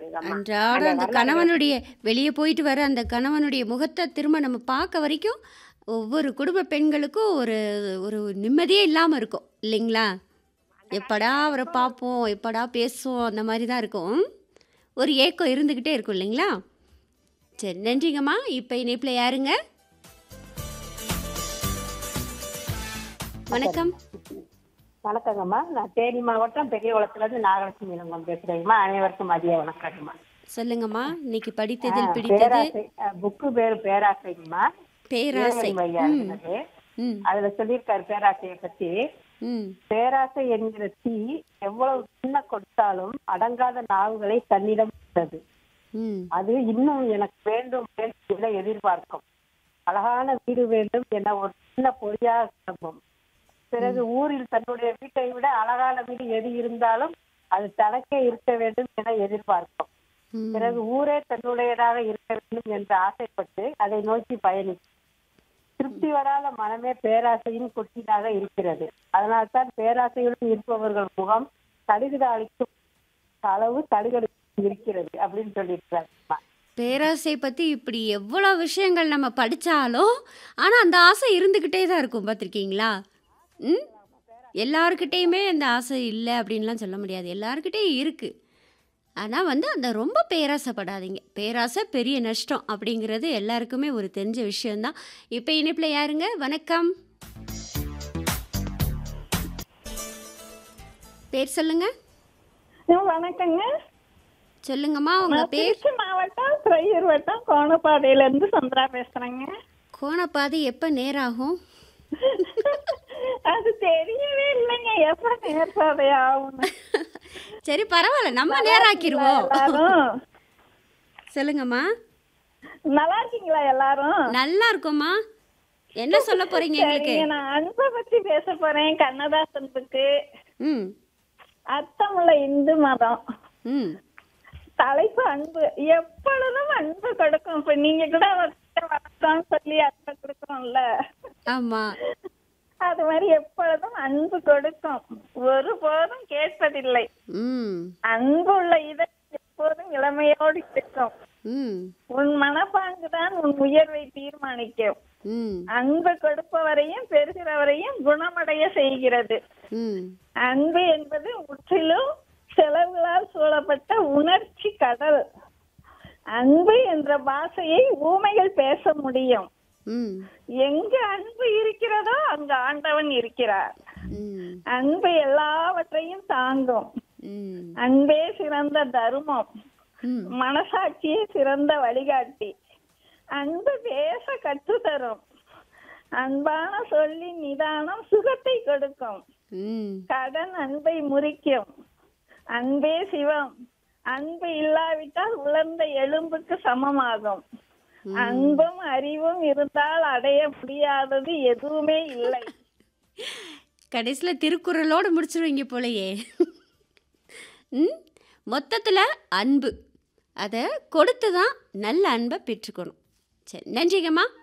முடியாதுங்கம்மா அன்றாட அந்த அந்த நல்ல கணவனுடைய வெளியே போயிட்டு வர அந்த கணவனுடைய முகத்தை திரும்ப நம்ம பார்க்க வரைக்கும் ஒவ்வொரு குடும்ப பெண்களுக்கும் ஒரு ஒரு நிம்மதியே இல்லாமல் இருக்கும் இல்லைங்களா எப்படா அவரை பார்ப்போம் எப்படா பேசுவோம் அந்த மாதிரி தான் இருக்கும் ஒரு ஏக்கம் இருந்துக்கிட்டே இருக்கும் இல்லைங்களா சரி நன்றிங்கம்மா இப்போ இணைப்பில் யாருங்க வணக்கம் வணக்கங்கம்மா நான் தேனி மாவட்டம் பெரிய குளத்துலேருந்து நாகலட்சுமி இளங்கோன் பேசுகிறேங்கம்மா அனைவருக்கும் மதிய வணக்கங்கம்மா சொல்லுங்கம்மா இன்னைக்கு படித்ததில் பிடித்தது பேராசை புக்கு பேர் பேராசைங்கம்மா பேராசை இறைவன் ஐயா ம் எழுதினது ம் அதுல சொல்லியிருக்காரு பேராசையை பத்தி ம் பேராசை என்கிற தீ எவ்வளவு சின்ன கொடுத்தாலும் அடங்காத நாவுகளை தன்னிடம் உள்ளது ம் அது இன்னும் எனக்கு வேண்டும் வேண்டும் என எதிர்பார்க்கும் அழகான வீடு வேண்டும் என ஒரு சின்ன பொறியாக கிளம்பும் பிறகு ஊரில் தன்னுடைய வீட்டை விட அழகான வீடு எது இருந்தாலும் அது தனக்கே இருக்க வேண்டும் என எதிர்பார்க்கும் ம் பிறகு ஊரே தன்னுடையதாக இருக்க வேண்டும் என்று ஆசைப்பட்டு அதை நோக்கி பயணிக்கும் திருப்தி வராத மனமே பேராசையின் கொட்டினாக இருக்கிறது அதனால்தான் பேராசையுடன் இருப்பவர்கள் முகம் தடுகுத அளிக்கும் அளவு தடுகடு இருக்கிறது அப்படின்னு சொல்லியிருக்கிறார் பேராசை பற்றி இப்படி எவ்வளோ விஷயங்கள் நம்ம படித்தாலும் ஆனால் அந்த ஆசை இருந்துக்கிட்டே தான் இருக்கும் பார்த்துருக்கீங்களா ம் எல்லாருக்கிட்டேயுமே அந்த ஆசை இல்லை அப்படின்லாம் சொல்ல முடியாது எல்லாருக்கிட்டேயும் இருக்குது ஆனால் வந்து அந்த ரொம்ப பேராசைப்படாதீங்க பேராசை பெரிய நஷ்டம் அப்படிங்கிறது எல்லாருக்குமே ஒரு தெரிஞ்ச விஷயம்தான் இப்போ இணைப்பில் யாருங்க வணக்கம் பேர் சொல்லுங்க வணக்கங்க சொல்லுங்கம்மா உங்க நான் பேர் திருச்சி மாவட்டம் துறையூர் வட்டம் கோணப்பாதையில இருந்து சந்திரா பேசுறேங்க கோணப்பாதை எப்போ நேராகும் அது தெரியவே இல்லைங்க எப்ப நேர்பாதை ஆகும்னு சரி பரவாயில்ல நம்ம நேராக்கிடுவோம் எல்லாரும் சொல்லுங்கம்மா நல்லா இருக்கீங்களா எல்லாரும் நல்லா இருக்கோம்மா என்ன சொல்ல போறீங்க எங்களுக்கு சரிங்க நான் அன்பை பத்தி பேச போறேன் கண்ணதாசன் புக்கு ம் அர்த்தமுள்ள இந்து மதம் ம் தலைப்பு அன்பு எப்பொழுதும் அன்பு கொடுக்கும் இப்ப நீங்க கூட ஒருத்தர் வணக்கம் சொல்லி அன்பை கொடுக்கணும்ல ஆமா அது மாதிரி எப்பொழுதும் அன்பு கொடுக்கும் ஒருபோதும் கேட்பதில்லை ம் அன்பு உள்ள இதழ் எப்போதும் இளமையோடு இருக்கும் ம் உன் மனப்பாங்குதான் உன் உயர்வை தீர்மானிக்கும் ம் அன்பு கொடுப்பவரையும் பெறுகிறவரையும் குணமடைய செய்கிறது ம் அன்பு என்பது முற்றிலும் செலவுகளால் சூழப்பட்ட உணர்ச்சி கடல் அன்பு என்ற பாஷையை ஊமைகள் பேச முடியும் ம் எங்க அன்பு இருக்கிறதோ அங்க ஆண்டவன் இருக்கிறார் ம் அன்பு எல்லாவற்றையும் தாங்கும் ம் அன்பே சிறந்த தர்மம் ம் மனசாட்சியே சிறந்த வழிகாட்டி அன்பு பேச கற்றுத்தரும் அன்பான சொல்லி நிதானம் சுகத்தை கொடுக்கும் ம் கடன் அன்பை முறிக்கும் அன்பே சிவம் அன்பு இல்லாவிட்டால் உலர்ந்த எலும்புக்கு சமமாகும் அன்பும் அறிவும் இருந்தால் அடைய முடியாதது எதுவுமே இல்லை கடைசியில் திருக்குறளோடு முடிச்சிருவீங்க போலயே ம் மொத்தத்தில் அன்பு அதை கொடுத்து தான் நல்ல அன்பை பெற்றுக்கணும் சரி நன்றிங்கம்மா